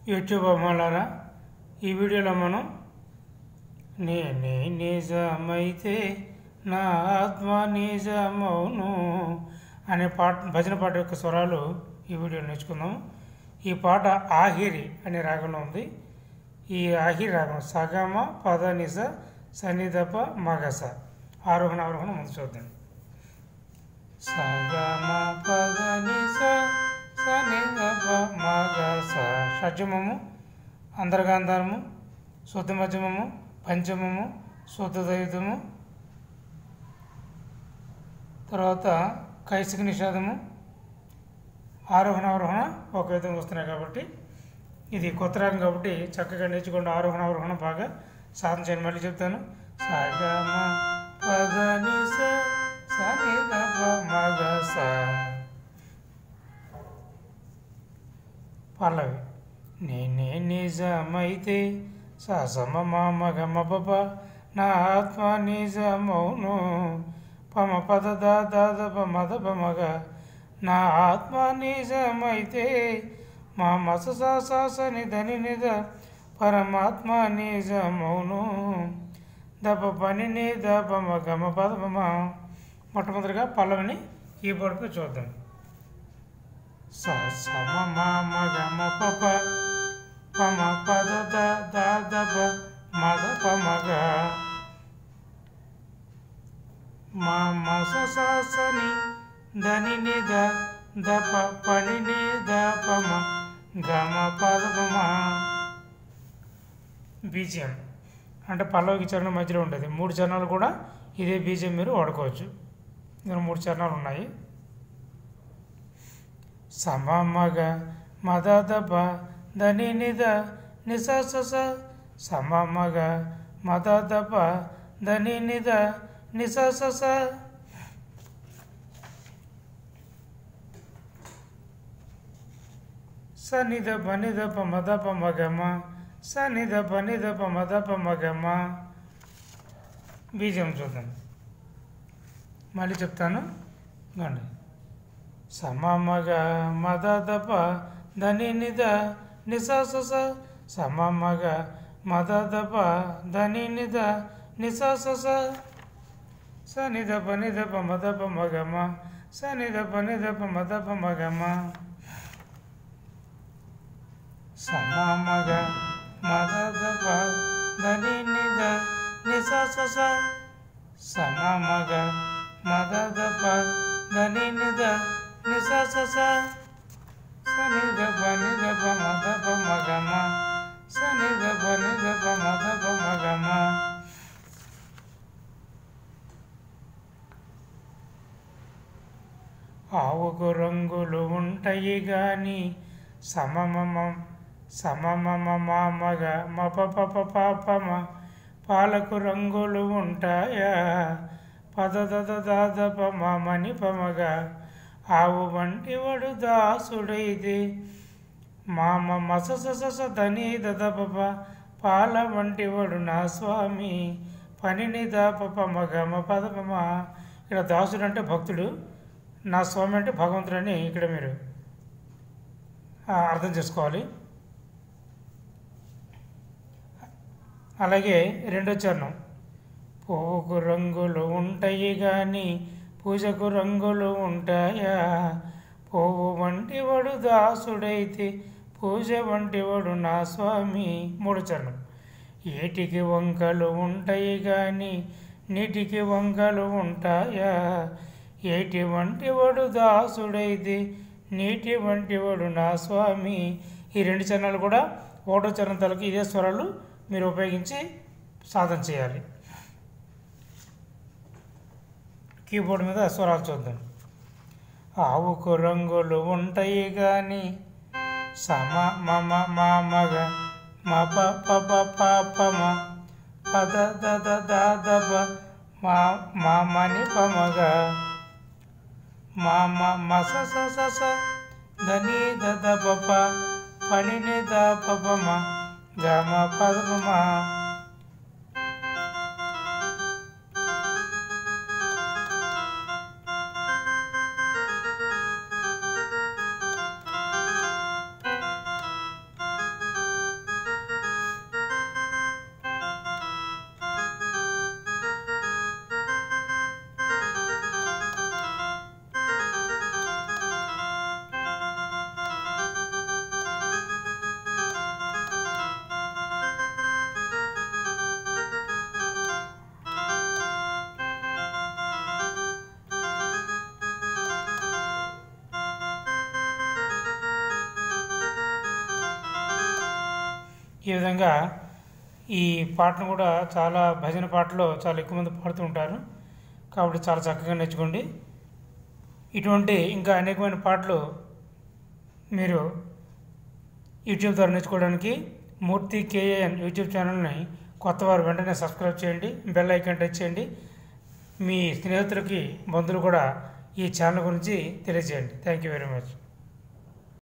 YouTube అమ్మాలారా ఈ వీడియోలో మనం నేనే నిజమైతే నా ఆత్మ నిజమౌను అనే పాట భజన పాట యొక్క స్వరాలు ఈ వీడియోలో నేర్చుకుందాం ఈ పాట ఆహిరి అనే రాగంలో ఉంది ఈ ఆహిరి రాగం సగమ పద నిస సన్నిధప మగస ఆరోహణ ఆరోహణ ముందు చూద్దాం సగమ పద నిస సన్నిధప మగస షడ్జమము అంతర్గాంధారము శుద్ధ మధ్యమము పంచమము శుద్ధ దైతము తర్వాత కైసిక నిషాదము ఆరోహణ ఆరోహణ ఒక విధంగా వస్తున్నాయి కాబట్టి ఇది కొత్త రాగం కాబట్టి చక్కగా నేర్చుకోండి ఆరోహణ ఆరోహణ బాగా సాధన చేయండి మళ్ళీ చెప్తాను సగమ పద నిస సని దప మగ స పల్లవి నేనే నిజమైతే సమ మామ గమ పప నా ఆత్మ నిజమౌను పమ పద దాద మద పమగ నా ఆత్మ నిజమైతే మా మస సాసని ధని నిద పరమాత్మ నిజమౌను దప పని ని దప గమ పద పమ మొట్టమొదటిగా పల్లవిని కీబోర్డ్పై చూద్దాం స సమ మామ గమ పప పమ పద ద ద దప మద పమగ మా మస సాసని ధని నిద దప పని ని దపమ గమ పద పమ బీజిఎం అంటే పల్లవికి చరణం మధ్యలో ఉంటుంది మూడు చరణాలు కూడా ఇదే బీజిఎం మీరు వాడుకోవచ్చు ఇందులో మూడు చరణాలు ఉన్నాయి సమమగ మద దప ధని నిద నిస సస సమమగ మద దప ధని నిద నిస సస సనిద పనిద మద మగమ సనిద పనిద మద మగమ బీజం చూద్దాం మళ్ళీ చెప్తాను గండి సమమగ మద దప ధని నిద నిస సస సమమగ మద దప ధని నిద నిస సస సనిద పనిద మద మగమ సనిద పనిద మద మగమ సమమగ మద దప ధని నిద నిస సస సమమగ మద దప ధని నిద నిస సస సని దప ని దప మద మగమ సని దప ని దప మద మగమ ఆవుకు రంగులు ఉంటాయి గాని సమమమ సమమమ మామగ మప పప పాపమ పాలకు రంగులు ఉంటాయా పదదద దాదప మామని పమగ ఆవు వంటి వడు దాసుడైది మామ మస సస ధని దదప పాల వంటి వడు నా స్వామి పనిని దాపప మగమ పదపమ ఇక్కడ దాసుడు అంటే భక్తుడు నా స్వామి అంటే భగవంతుడని ఇక్కడ మీరు అర్థం చేసుకోవాలి అలాగే రెండో చరణం పువ్వుకు రంగులు ఉంటాయి కానీ పూజకు రంగులు ఉంటాయా పువ్వు వంటి వాడు దాసుడైతే పూజ వంటి వాడు నా స్వామి మూడు చరణం ఏటికి వంకలు ఉంటాయి కానీ నీటికి వంకలు ఉంటాయా ఏటి వంటి వాడు దాసుడైతే నీటి వంటి వాడు నా స్వామి ఈ రెండు చరణాలు కూడా ఒకటో చరణం తలకు ఇదే స్వరాలు మీరు ఉపయోగించి సాధన చేయాలి కీబోర్డ్ మీద స్వరాలు చూద్దాం ఆవుకు రంగులు ఉంటాయి కానీ సమ మమ మామగ మప పప పాపమ పద దద దాదప మా మామని పమగ మామ మస సస ధని దద పప పనిని ద పపమ గమ పదపమ ఈ విధంగా ఈ పాటను కూడా చాలా భజన పాటలో చాలా ఎక్కువ మంది పాడుతూ ఉంటారు కాబట్టి చాలా చక్కగా నేర్చుకోండి ఇటువంటి ఇంకా అనేకమైన పాటలు మీరు యూట్యూబ్ ద్వారా నేర్చుకోవడానికి మూర్తి కేఏఎన్ యూట్యూబ్ ఛానల్ని కొత్త వారు వెంటనే సబ్స్క్రైబ్ చేయండి బెల్ ఐకాన్ టచ్ చేయండి మీ స్నేహితులకి బంధువులు కూడా ఈ ఛానల్ గురించి తెలియజేయండి థ్యాంక్ యూ వెరీ మచ్